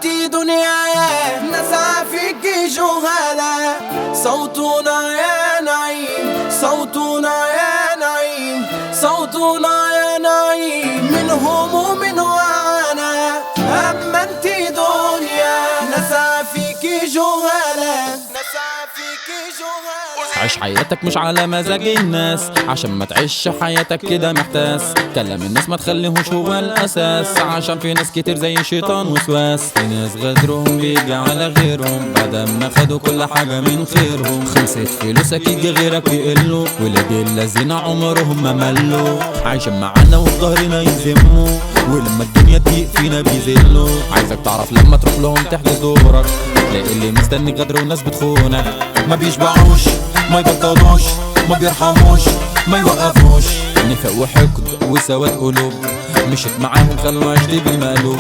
انتي دنياي نسعى فيك جهالة صوتنا يا نعيم صوتنا يا نعيم صوتنا يا نعيم من هموم وعنا أما انتي دنيا نسعى فيك جهالة نسعى فيك جهالة عيش حياتك مش على مزاج الناس عشان ما تعيش حياتك كده محتاس كلام الناس ما تخليهوش هو الاساس عشان في ناس كتير زي الشيطان وسواس في ناس غدرهم بيجي على غيرهم بعد ما خدوا كل حاجة من خيرهم خلصت فلوسك يجي غيرك يقلوا ولاد الذين عمرهم ما ملوا عايشين معانا وفي ظهرنا يذموا ولما الدنيا تضيق فينا بيذلوا عايزك تعرف لما تروح لهم تحجز دورك تلاقي اللي مستني غدر والناس بتخونك ما بيشبعوش ما يبطلوش ما بيرحموش ما يوقفوش نفاق وحقد وسواد قلوب مشيت معاهم خلوا عشتي بالمقلوب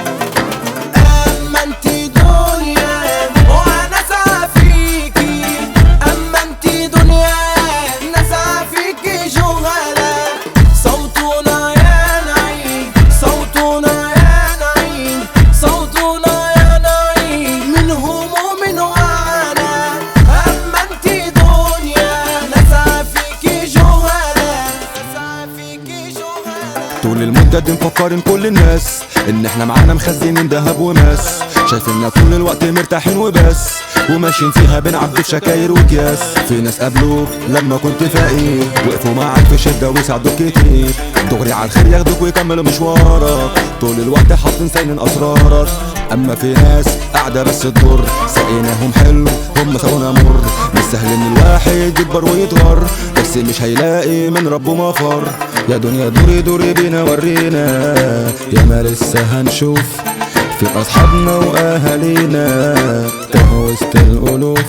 أما انتي دنيا وأنا سعى فيكي أما انتي دنيا نسعى فيكي جهالة صوتنا يا نعيم صوتنا يا نعيم صوتنا يا نعيم من هموم وعنا أما انتي دنيا نسعى فيكي جهالة نسعى فيكي جهالة طول المدة دي مفكرين كل الناس ان احنا معانا مخزنين دهب وماس شايفيننا طول الوقت مرتاحين وبس وماشيين فيها بنعبي في شكاير واكياس في ناس قابلوك لما كنت فقير وقفوا معاك في شدة وساعدوك كتير دغري على الخير ياخدوك ويكملوا مشوارك طول الوقت حاطين ساينين اسرارك اما في ناس قاعدة بس تضر سقيناهم حلو هم سوونا مر مش سهل ان الواحد يكبر ويتغر بس مش هيلاقي من ربه مفر يا دنيا دوري دوري بينا ورينا يا ما لسه هنشوف في اصحابنا واهالينا تاهوا وسط الالوف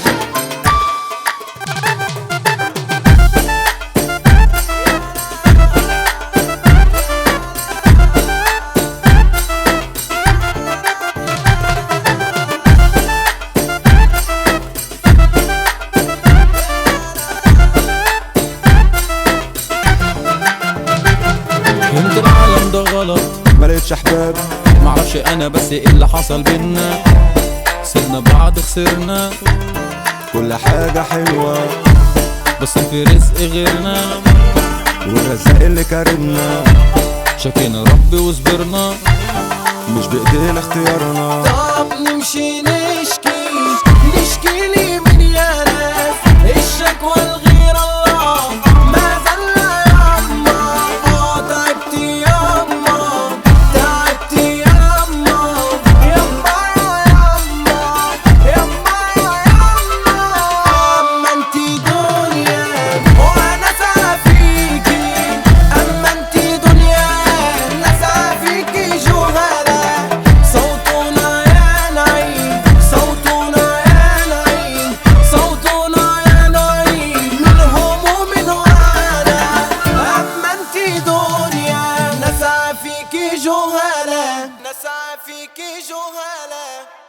يمكن العالم ده غلط ملقتش احباب معرفش انا بس ايه اللي حصل بينا سيبنا بعض خسرنا كل حاجة حلوة بس في رزق غيرنا والرزاق اللي كرمنا شكينا ربي وصبرنا مش بايدينا اختيارنا طب نمشي نشكي نشكي لي من يا ناس الشكوى الغير الله ما زال ياما اه تعبت ياما تعبت ياما ياما ياما ياما ياما اما انتي دنيا وانا سعى فيكي اما انتي دنيا نسعى فيكي جهالة صوتنا يا نعيم صوتنا يا نعيم صوتنا يا نعيم من هموم وعنا اما انتي دنيا نسعى فيكي جهالة نسعى فيكي جهالة